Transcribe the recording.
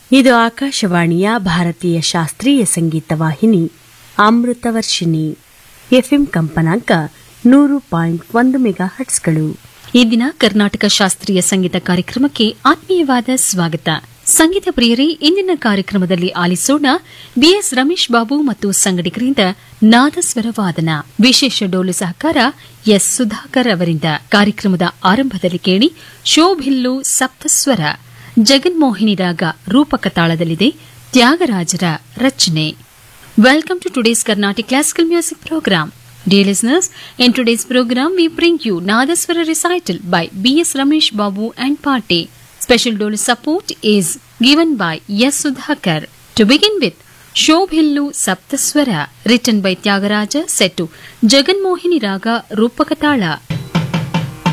ಇದು ಆಕಾಶವಾಣಿಯ ಭಾರತೀಯ ಶಾಸ್ತ್ರೀಯ ಸಂಗೀತ ವಾಹಿನಿ ಅಮೃತವರ್ಷಿಣಿ ಎಫ್ಎಂ ಕಂಪನಾಂಕ ನೂರು ಪಾಯಿಂಟ್ ಒಂದು ಮೆಗಾ ಹಟ್ಸ್ಗಳು ಈ ದಿನ ಕರ್ನಾಟಕ ಶಾಸ್ತ್ರೀಯ ಸಂಗೀತ ಕಾರ್ಯಕ್ರಮಕ್ಕೆ ಆತ್ಮೀಯವಾದ ಸ್ವಾಗತ ಸಂಗೀತ ಪ್ರಿಯರೇ ಇಂದಿನ ಕಾರ್ಯಕ್ರಮದಲ್ಲಿ ಆಲಿಸೋಣ ಬಿಎಸ್ ರಮೇಶ್ ಬಾಬು ಮತ್ತು ಸಂಗಡಿಗರಿಂದ ನಾದಸ್ವರ ವಾದನ ವಿಶೇಷ ಡೋಲು ಸಹಕಾರ ಎಸ್ ಸುಧಾಕರ್ ಅವರಿಂದ ಕಾರ್ಯಕ್ರಮದ ಆರಂಭದಲ್ಲಿ ಕೇಳಿ ಶೋಭಿಲ್ಲು ಸಪ್ತಸ್ವರ ಜಗನ್ಮೋಹಿನಿ ರಾಗ ರೂಪಕ ತಾಳದಲ್ಲಿದೆ ತ್ಯಾಗರಾಜರ ರಚನೆ Welcome to today's Carnatic Classical Music Program. Dear listeners, in today's program we bring you Nadaswara recital by B.S. Ramesh Babu and Party. Special dole support is given by S. Sudhakar. To begin with, Shobhillu Saptaswara, written by Tyagaraja, set to Jaganmohini Raga Rupakatala